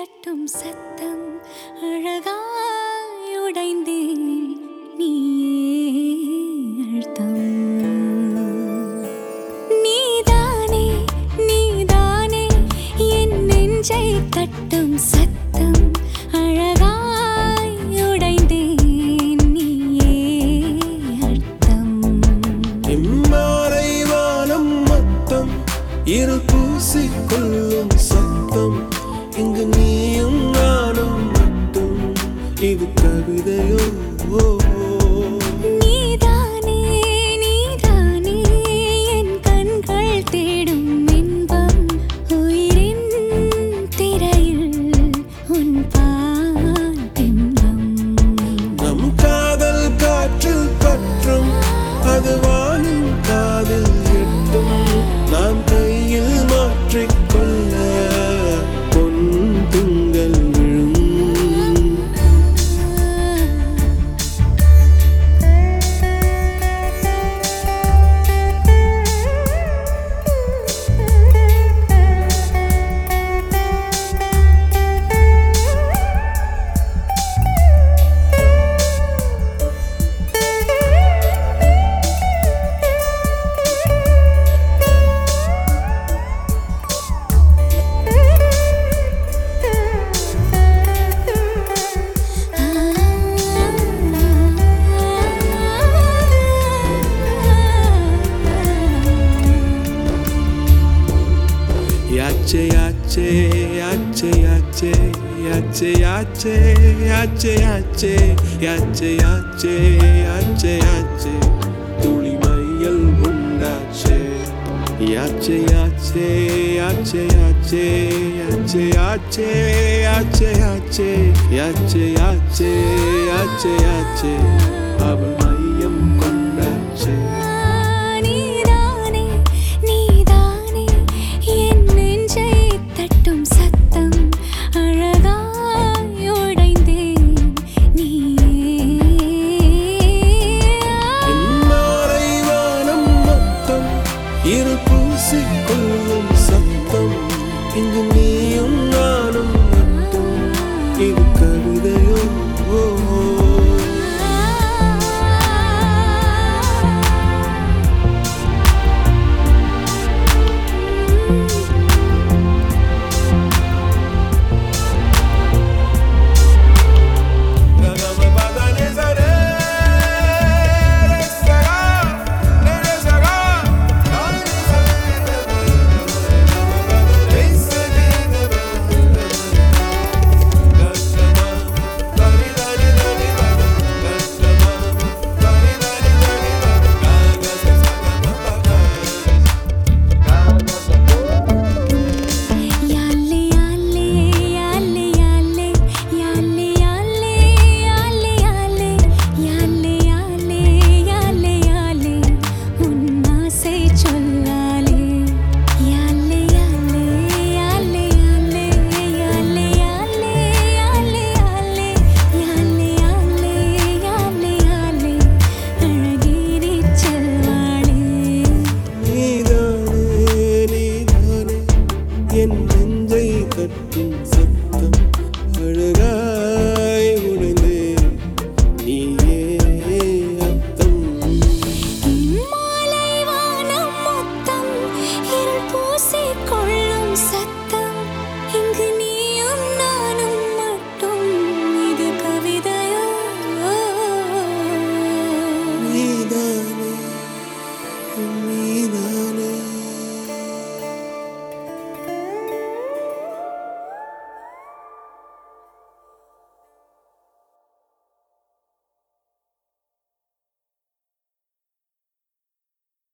தட்டும் சத்தம் அழகாய் உடைந்தேன் நீயே அழுத்தம் நீதானே நீதானே என் நெஞ்சை தட்டும் சத்தம் அழகாய் உடைந்தேன் நீயே அர்த்தம் இம்மாறை வானம் மொத்தம் இரு பூசிக்கொள்ளும் சத்தம் இங்கு நீயும் நானும் மட்டும் இது கவிதையோ ஓ, ஓ. நீதானே நீதானே என் கண்கள் தேடும் இன்பம் உயிரின் திரையில் உன் பால் பிம்பம் நம் காதல் காற்றில் பற்றும் அது வானின் காதில் எட்டும் நாம் கையில் மாற்றிக்கொள்ள பொன் திங்கள் விழும் யாச்சே யாச்சே யாச்சே யாச்சே யாச்சே யாச்சே யாச்சே யாச்சே யாச்சே யாச்சே யாச்சே யாச்சே துளி மையல் உண்டாச்சே யாச்சே யாச்சே யாச்சே யாச்சே யாச்சே யாச்சே யாச்சே யாச்சே யாச்சே யாச்சே யாச்சே யாச்சே அவள் மையம் கொண்டாச்சே நீதானே நீதானே என் நெஞ்சை தட்டும் சத்தம் அழகாய் உடைந்தேன் நீயே இம்மாறை வானம் மொத்தம் இரு பூசிக்கொள்ளும் சத்தம் இங்கு நீயும் நானும் மட்டும் இது கவிதையோ ஓ, ஓ. யாலே யாலே யாலே யாலே யாலே யாலே யாலே யாலே யாலே யாலே யாலே யாலே உன் ஆசை சொல்லாலே யாலே யாலே யாலே யாலே யாலே யாலே யாலே யாலே யாலே யாலே யாலே யாலே அழகிரி செல்வாளே நீதானே நீதானே என் நெஞ்சை கட்டும் சத்தம் அழகாய் உடைந்தே நீயே அர்த்தம் மாலை வானம் மொத்தம் இருள் பூசிக் கொள்ளும் சத்தம் இங்கு நீயும் நானும் மட்டும் இது கவிதையோ நீதானே நீ